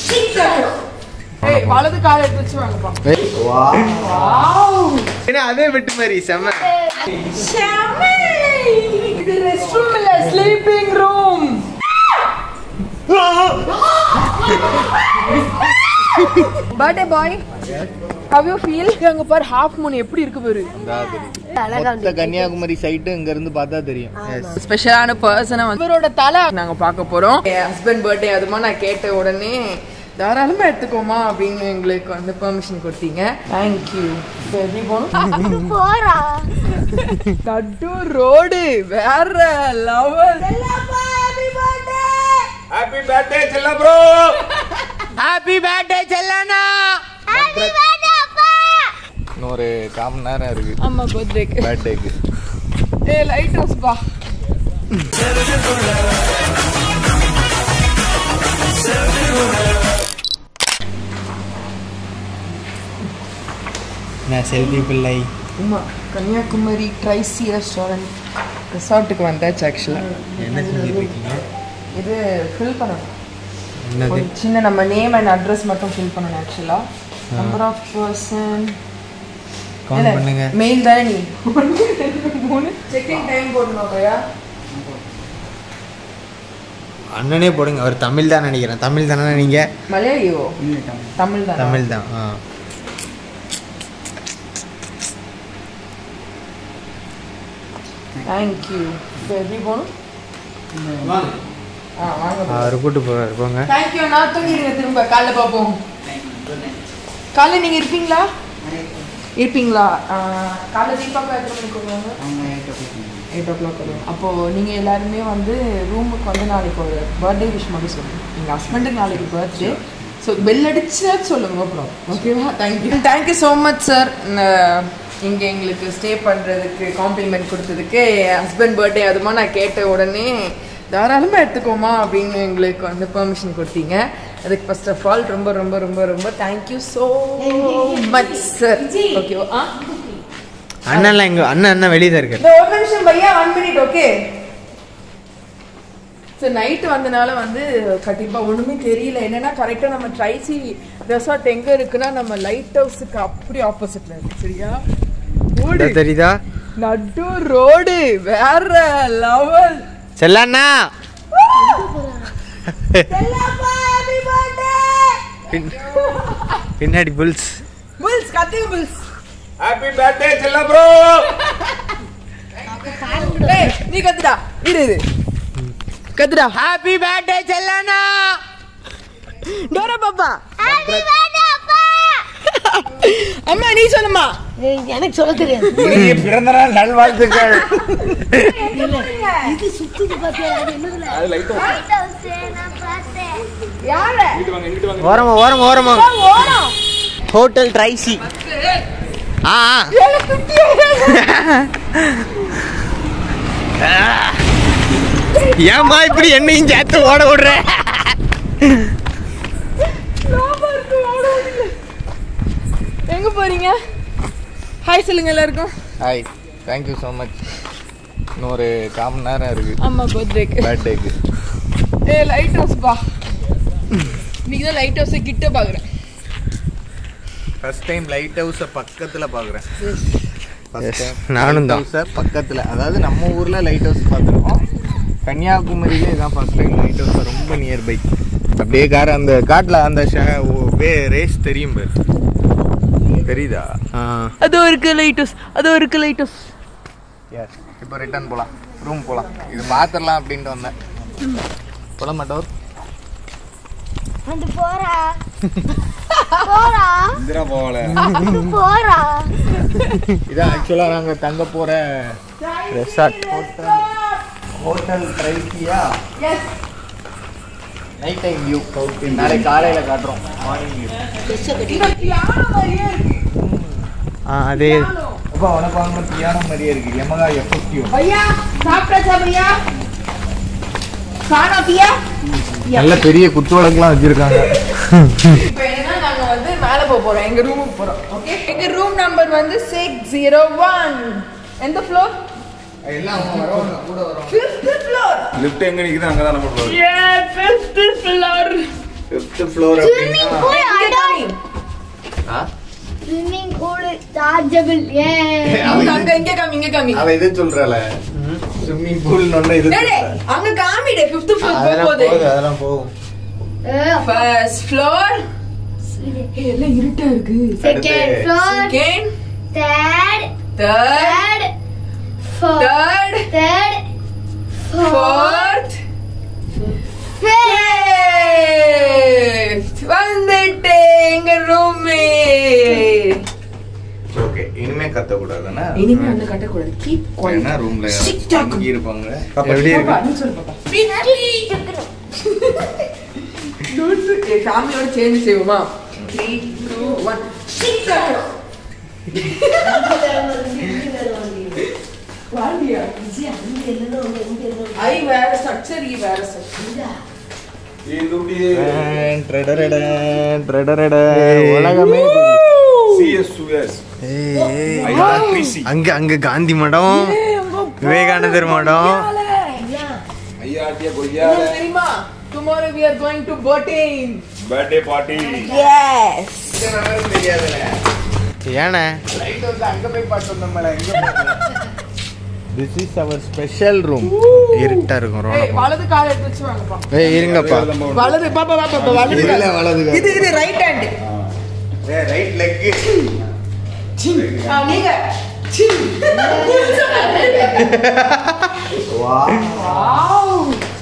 ஏய் வலது காலை எடுத்து வச்சு வாங்கப்பா ஏன்னா அதே விட்டு மாதிரி செம்ம இது ரெஸ்ட் ரூம் இல்ல sleeping room birthday boy how you feel அங்க பாரு ஹாஃப் மூன் எப்படி இருக்கு பாரு மொத்த கன்னியாகுமரி சைட்டு இங்க இருந்து பார்த்தா தெரியும் ஸ்பெஷலான பர்சனை வந்து இவரோட தலை நாங்க பார்க்க போறோம் என் ஹஸ்பண்ட் பர்த்டே அதுமா நான் கேட்ட உடனே தாராளமா எடுத்துக்கோமா அப்படின்னு எங்களுக்கு வந்து பெர்மிஷன் கொடுத்தீங்க தேங்க்யூ எப்படி போகணும் போறா நடு ரோடு வேற லெவல் ஹாப்பி பர்த்டே செல்ல ப்ரோ ஹாப்பி பர்த்டே செல்லனா இன்னொரு கால் மணி நேரம் இருக்கு ஆமா பர்த்டேக்கு பர்த்டேக்கு ஏ லைட் ஹவுஸ் பா நான் செல்வி பிள்ளை ஆமா கன்னியாகுமரி ட்ரைசி ரெஸ்டாரண்ட் ரிசார்ட்டுக்கு வந்தாச்சு ஆக்சுவலா என்ன செஞ்சுட்டு இருக்கீங்க இது ஃபில் பண்ணணும் என்னது ஒரு சின்ன நம்ம நேம் அண்ட் அட்ரஸ் மட்டும் ஃபில் பண்ணணும் ஆக்சுவலா நம்பர் ஆஃப் பர்சன் கவுண்ட் பண்ணுங்க மெயில் தானே நீ ஒன்று ரெண்டு மூணு செக்கிங் டைம் போடணும் பையா அண்ணனே போடுங்க அவர் தமிழ் தான் நினைக்கிறேன் தமிழ் தானே நீங்க மலையாளியோ தமிழ் தான் தமிழ் தான் ஆ தேங்க்யூ இப்போ எப்படி போகணும் ஆ வாங்க அவர் கூட்டு போறாரு போங்க தேங்க்யூ நான் தூங்கிடுங்க திரும்ப காலைல பார்ப்போம் காலைல நீங்கள் இருப்பீங்களா இருப்பீங்களா ஆ, காலைல தீபாக்கா எத்தனை மணிக்கு வருவாங்க எயிட் ஓ கிளாக் வருவோம் அப்போது நீங்கள் எல்லாருமே வந்து ரூமுக்கு வந்து நாளைக்கு ஒரு பர்த்டே விஷ் மட்டும் சொல்லுங்கள் எங்கள் ஹஸ்பண்டுக்கு நாளைக்கு பர்த்டே ஸோ பெல் அடிச்சா சொல்லுங்க அப்புறம் ஓகேவா thank you thank you so much sir இங்கே எங்களுக்கு ஸ்டே பண்ணுறதுக்கு காம்ப்ளிமெண்ட் கொடுத்ததுக்கு என் ஹஸ்பண்ட் பர்த்டே அதுமா நான் கேட்ட உடனே தாராளமாக எடுத்துக்கோமா அப்படின்னு எங்களுக்கு வந்து பெர்மிஷன் கொடுத்தீங்க அதுக்கு ஃபர்ஸ்ட் ஆஃப் ஆல் ரொம்ப ரொம்ப ரொம்ப ரொம்ப தேங்க்யூ ஸோ மச் சார் ஓகேவா ஆ அண்ணன்லாம் எங்க அண்ணன் அண்ணன் வெளியே தான் இருக்காரு இந்த ஒரு நிமிஷம் பையா one minute okay sir night வந்தனால வந்து கண்டிப்பாக ஒன்றுமே தெரியல என்னன்னா கரெக்டாக நம்ம ட்ரைசி ரெசார்ட் எங்கே இருக்குன்னா நம்ம லைட் ஹவுஸுக்கு அப்படி ஆப்போசிட்ல இருக்கு சரியா இதோ தெரியுதா நடு ரோடு வேற லெவல் செல்லண்ணா பின்- பின்னாடி புல்ஸ் புல்ஸ் கத்திங்க புல்ஸ் ஹாப்பி பர்த்டே செல்ல ப்ரோ ஏய் நீ கத்துடா இரு இரு கத்துடா ஹாப்பி பர்த்டே செல்லனா டோரா பாப்பா அம்மா நீ சொல்லுமா எனக்கு சொல்ல தெரியாது பிறந்த நாள் நல்வாழ்த்துக்கள் இது சுத்துது பாத்தியா அது என்னதுல யார ஓரமா ஓரமா ஓரமா ஹோட்டல் ட்ரைசி ஆ ஆ. ஏம்மா இப்படி என்னையும் சேர்த்து ஓட விடுற எங்க போறீங்க ஹாய் சொல்லுங்க எல்லாருக்கும் ஹாய் தேங்க்யூ ஸோ மச் இன்னொரு கால் மணி நேரம் இருக்கு அம்மா பர்த்டேக்கு பர்த்டேக்கு ஏ லைட் ஹவுஸ் பா இன்னைக்கு தான் லைட் ஹவுஸ் கிட்ட பாக்குறேன் ஃபர்ஸ்ட் டைம் லைட் ஹவுஸை பக்கத்தில் பார்க்குறேன் நானும் தான் சார் பக்கத்தில் அதாவது நம்ம ஊரில் லைட் ஹவுஸ் பார்த்துருக்கோம் கன்னியாகுமரியில இதான் ஃபர்ஸ்ட் டைம் லைட் ஹவுஸ் ரொம்ப நியர்பை அப்படியே கார் அந்த காட்டில் அந்த ஷ- ஓ- வே ரேஸ் தெரியும் பாரு தெரியுதா ஆ அதோ இருக்கு லைட் ஹவுஸ் அதோ இருக்கு லைட் ஹவுஸ் எஸ் இப்போ ரிட்டர்ன் போகலாம் ரூம் போகலாம் இது பார்த்துடலாம் அப்படின்ட்டு வந்தேன் போல மாட்டோர் வந்து போறா போறா இந்திரா போகல போறா இதான் ஆக்சுவலாக நாங்கள் தங்க போகிற ரெசார்ட் ஹோட்டல் ஹோட்டல் ட்ரைக்கியா நைட் டைம் வியூ நாளைக்கு காலையில் காட்டுறோம் மார்னிங் வியூ ஆ அதே அப்பா உனக்கு வாங்க பியானோ மாதிரியே இருக்கு எமகா எஃப்எஸ்டியூ பையா சாப்பிட்டாச்சா பையா காணா பியா நல்ல பெரிய குத்து விளக்குலாம் வச்சிருக்காங்க இப்போ என்னன்னா நாங்க வந்து மேல போக போறோம் எங்க ரூமுக்கு போறோம் ஓகே எங்க ரூம் நம்பர் வந்து சிக்ஸ் ஜீரோ ஒன் எந்த ஃப்ளோர் எல்லாம் வரோம் கூட வரோம் ஃபிஃப்த் ஃப்ளோர் லிஃப்ட் எங்க நிக்குது அங்கதான் நம்ம போறோம் ஏ fifth floor fifth floor Swimming அப்படின்னா pool இங்க காமி. ஆ? ஸ்விம்மிங் பூல் சார்ஜபிள் ஏ அங்க அங்க இங்க காமி இங்க காமி அவ இது சொல்றாள ஸ்விம்மிங் பூல் ஒண்ணு இது டேய், டேய், சொல்றா. அங்க காமிடே ஃபிஃப்த் ஃப்ளோர் அதெல்லாம் போகுது போகுது அதெல்லாம் போகும் ஃபர்ஸ்ட் ஃப்ளோர் எல்லாம் இருட்டா இருக்கு second floor second third third third fourth third third fourth fifth வந்துட்டு எங்க ரூமே ஓகே இனிமே கத்த கூடாதுன்னா இனிமே அந்த கட்டக்கூடாது கீப் ஏன்னா ரூம்ல தங்கி இருப்பாங்க எப்படி இருக்கு ஃபேமிலியோட சேஞ்ச் செய்வோமா த்ரீ டூ ஒன் ஐ வேற ஸ்ட்ரக்சர் இ வேற ஸ்ட்ரக்சர் உலகமே அங்க அங்க காந்தி மடம் விவேகானந்தர் மடம் உங்களுக்கு தெரியுமா tomorrow we are going to boating birthday party yes தெரியாதுல ஏண்ணே லைட் வந்து அங்க போய் பார்த்து வந்தோம்ல எங்க this is our special room இருட்டா இருக்கும் ஏய் ரொம்ப வலது கால் எடுத்து வச்சு வாங்கப்பா ஏய் இருங்கப்பா வலது பாப்பா பாப்பா பாப்பா, வலது இல்ல, கால் வலது கால். இது இது ரைட் ஹேண்ட் ரைட் லெக் நீங்க சின். Wow.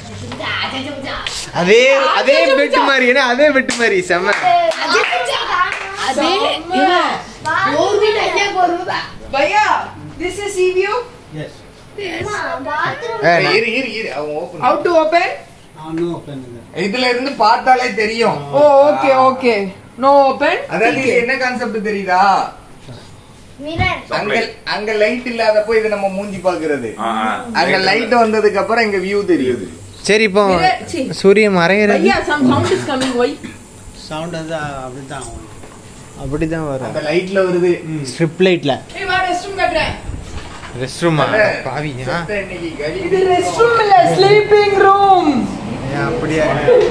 அதே அதே பெட் மாதிரி என்ன அதே பெட் மாதிரி செம்ம அதே செம்ம. ஒரு வீடு ஐயா ஒரு ரூபா பையா this is sea view bathroom ஏய், நான்- இரு இரு இரு அவன் ஓபன் ஹவ் டு ஓபன் இதுல இருந்து பார்த்தாலே தெரியும் ஓ ஓகே ஓகே நோ ஓபன் அதாவது இது என்ன கான்செப்ட் தெரியுதா மிரர் அங்க அங்க லைட் இல்லாதப்போ இது நம்ம மூஞ்சி பாக்குறது ஆ, ஆ. அங்க லைட் வந்ததுக்கு அப்புறம் இங்க வியூ தெரியுது சரி இப்போ Mirror, சி. சூரியன் மறையிறது பையா some sound is coming why sound வந்து அப்படிதான் ஆகும் அப்படிதான் வரும் அந்த லைட்ல வருது ஸ்ட்ரிப் லைட்ல ஏய் வா ரெஸ்ட் ரூம் கட்டறேன் ரெஸ்ட் ரூமா பாவி ஆ? செத்த இன்னைக்கு கழி. இது ரெஸ்ட் ரூம் இல்ல ஸ்லீப்பிங் ரூம் ஏன் அப்படியா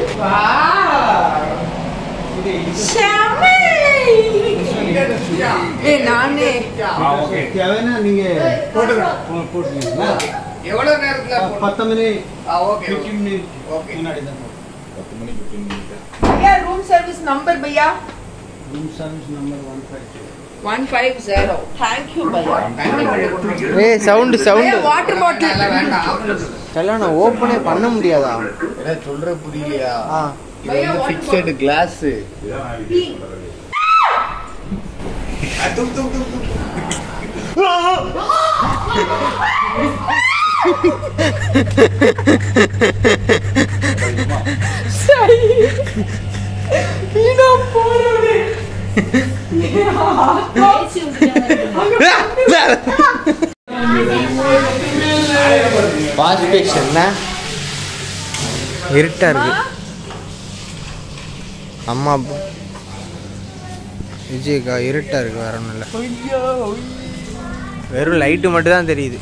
வாவ் ஷாமே ஏய் நானே ஆ ஓகே தேவைன்னா நீங்க போட்டுக்கலாம். போ- போட்டுக்கீங்களா எவ்வளவு நேரத்துல போடணும்? பத்து மணி ஆ, okay, okay. Fifteen minute Okay. முன்னாடி தான் பத்து மணி, fifteen minutes. பையா ரூம் சர்வீஸ் நம்பர் பையா room service number one five two 150 thank you பையா ஏய் சவுண்ட் சவுண்ட் வாட்டர் பாட்டில் அதெல்லாம் வேண்டாம், off பண்ணு. கல்யாணம் ஓப்பனே பண்ண முடியாதா என்ன சொல்ற புரியலையா ஆ இது வந்து ஃபிக்ஸட் கிளாஸ் வாஷ் பேஷன் இருட்டா இருக்கு அம்மா விஜய்க்கா இருட்டா இருக்கு வேற ஒன்றும் இல்லை வெறும் லைட்டு மட்டும் தான் தெரியுது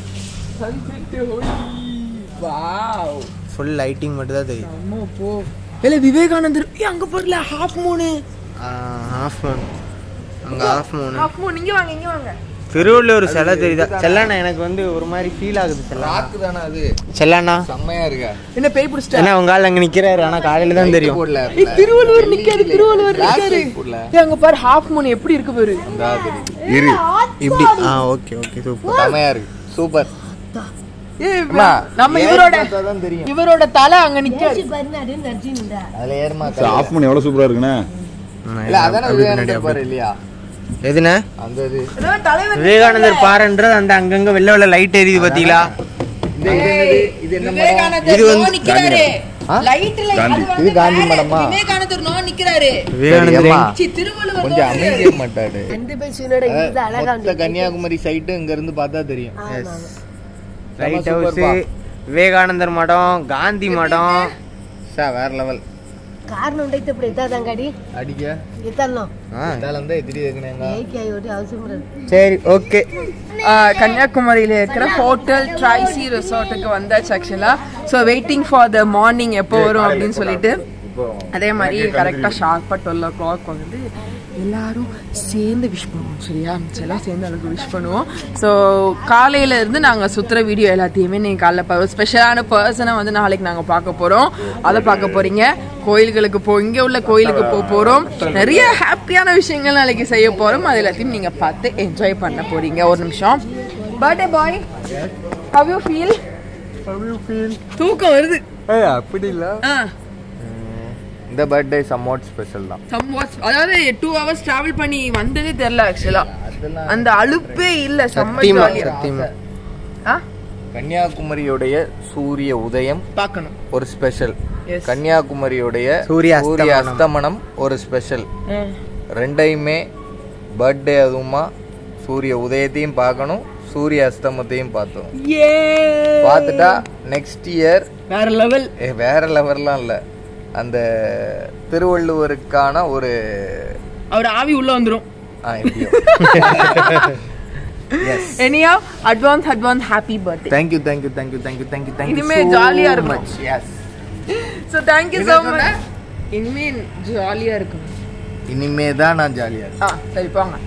வாவ் ஃபுல் லைட்டிங் மட்டும் தான் தெரியுது அம்மா போ இல்ல விவேகானந்தர் ஏய் அங்க பாருல ஹாஃப் மூணு ஹாஃப் மூன் அங்கே ஹாஃப் மூணு ஹாஃப் மூணு இங்க வாங்க இங்க வாங்க திருவள்ளூர் சிலை தெரியுதா செல்லாண்ணா எனக்கு வந்து ஒரு மாதிரி ஃபீல் ஆகுது செல்லா ராக்கு தானே அது செல்லாண்ணா செம்மையா இருக்கா என்ன பேய் பிடிச்சிட்டா ஏன்னா உங்க ஆள் அங்கே நிற்கிறாரு ஆனால் காலையில் தான் தெரியும் போடல ஏய் திருவள்ளுவர் நிக்காரு திருவள்ளுவர் Black நிக்காரு light போடல. ஏய் அங்க பாரு ஹாஃப் மூணு எப்படி இருக்கு பாரு இந்தா தெரியுது. இரு இப்படி ஆ ஓகே ஓகே சூப்பர் செம்மையா இருக்கு சூப்பர் ஏய் அம்மா, நம்ம ஏறி இவரோட பார்த்தாதான் தெரியும் இவரோட தலை அங்க நிக்காரு அதுல ஏறுமா ஆஃப் பண்ணி எவ்வளவு சூப்பரா இருக்குண்ணே இல்ல அதானே அப்படி பின்னாடி விவேகானந்தர் பாரு அப்படி. இல்லையா எதுண்ணே அந்த இது ஏதோ தலைவர் விவேகானந்தர் பாருன்றது அந்த அங்கங்க வெள்ளை வெள்ளை லைட் எரியுது பாத்தீங்களா இது என்னது? இது என்ன மரம்? விவேகானந்தர் இது வந்து நோ நிக்கிறாரு ஆ? லைட்ல காந்தி. அது வந்து இது காந்தி வேற. மடமா? விவேகானந்தர் நோ நிக்கிறாரு விவேகானந்தர் ஏம்மா? சி திருவள்ளுவர் கொஞ்சம் நோ அமைதியா மாட்டாரு ரெண்டு பேர் சீனோட இது அழகா மொத்த கன்னியாகுமரி சைட்டு இங்க இருந்து பார்த்தா தெரியும் லைட் செம ஹவுஸ் சூப்பர்ப்பா. விவேகானந்தர் மடம் காந்தி மடம் சா வேற லெவல் காரணம் உண்டைத்து இப்படி இதாதாங்காடி அடிக்க இத்தரலாம் ஆ, இதால தான் எதிரி இருக்குனேங்க ஏகே ஒட்டி அவசியம் சரி ஓகே கன்னியாகுமரியில இருக்கிற ஹோட்டல் ட்ரைசி ரிசார்ட்டுக்கு வந்தாச்சு ஆக்சுவலா so waiting for the morning எப்போ வரும் அப்படின்னு சொல்லிட்டு இப்போ அதே மாதிரி எனக்கு கரெக்டாக கண்டுபிடி. ஷார்ப்பாக டுவெல் ஓ கிளாக் வந்து எல்லாரும் சேர்ந்து விஷ் பண்ணுவோம் சரியா எல்லாம் சேர்ந்து அவளுக்கு விஷ் பண்ணுவோம் ஸோ காலையில இருந்து நாங்கள் சுற்றுற வீடியோ எல்லாத்தையுமே நீங்கள் காலைல ஒரு ஸ்பெஷலான பர்சனை வந்து நாளைக்கு நாங்கள் பார்க்க போகிறோம் அதை பார்க்க போகிறீங்க கோயில்களுக்கு போ இங்கே உள்ள கோயிலுக்கு போக போகிறோம் நிறைய ஹாப்பியான விஷயங்கள் நாளைக்கு செய்ய போகிறோம் அது எல்லாத்தையும் நீங்கள் பார்த்து என்ஜாய் பண்ண போகிறீங்க ஒரு நிமிஷம் birthday boy how you feel தூக்கம் வருது ஏய், அப்படி இல்ல ஆ இந்த பர்த்டே சம்வாட் ஸ்பெஷல் தான் somewhat அதாவது டூ ஹவர்ஸ் டிராவல் பண்ணி வந்ததே தெரியல ஆக்சுவலா அந்த அலுப்பே இல்ல செம்ம சத்தியமா jolly ஆ. சத்தியமா ஆ கன்னியாகுமரியுடைய சூரிய உதயம் பார்க்கணும் ஒரு ஸ்பெஷல் Yes. கன்னியாகுமரியுடைய சூரிய சூரிய அஸ்தமனம். அஸ்தமனம் ஒரு ஸ்பெஷல் ம். ரெண்டையுமே பர்த்டே அதுவுமா சூரிய உதயத்தையும் பார்க்கணும் சூரிய அஸ்தமத்தையும் பார்த்தோம் Yay! பார்த்துட்டா நெக்ஸ்ட் இயர் வேற லெவல் வேற லெவல்லாம் இல்லை அந்த திருவள்ளுவருக்கான ஒரு அவர் ஆவி உள்ள வந்துரும் ஆ, எப்படியோ எஸ் எனியா advance advance happy birthday thank you thank you thank you thank you thank you thank you இனிமே jolly ஆ இருக்கும். Yes so thank you so much இனிமே ஜாலியா இருக்கும் இனிமே தான் நான் ஜாலியாக இருக்கேன் ஆ சரி போங்க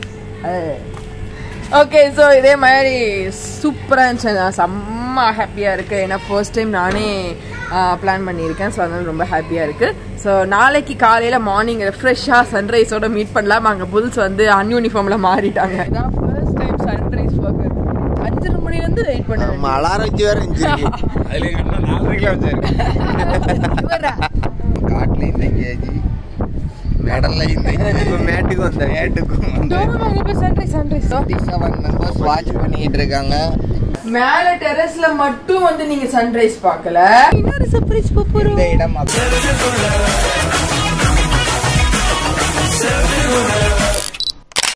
ஓகே ஸோ இதே மாதிரி சூப்பராக இருந்துச்சு நான் செம்ம ஹாப்பியாக இருக்குது ஏன்னா ஃபர்ஸ்ட் டைம் நானே பிளான் பண்ணியிருக்கேன் ஸோ அதனால ரொம்ப ஹாப்பியாக இருக்குது ஸோ நாளைக்கு காலையில் மார்னிங் ஃப்ரெஷ்ஷாக சன்ரைஸோட மீட் பண்ணலாம் அங்கே புல்ஸ் வந்து அன்யூனிஃபார்மில் மாறிட்டாங்க இதான் ஃபர்ஸ்ட் டைம் சன்ரைஸ் பார்க்குறது அஞ்சரை மணிலேருந்து வெயிட் பண்ண அலாரம் வச்சு வேற இருந்துச்சு அதில் என்ன நாலரைக்கில் வச்சிருக்கேன் காட்டில் இந்த எங்கேயாச்சு மெடல்ல இந்த மேட்டுக்கு வந்த மேட்டுக்கும் வந்து sunrise sunrise seven members watch பண்ணிட்டு இருக்காங்க மேல டெரஸ்ல மட்டும் வந்து நீங்க சன்ரைஸ் பார்க்கல இன்னொரு சர்ப்ரைஸ் போறோம் இந்த இடம் அப்படி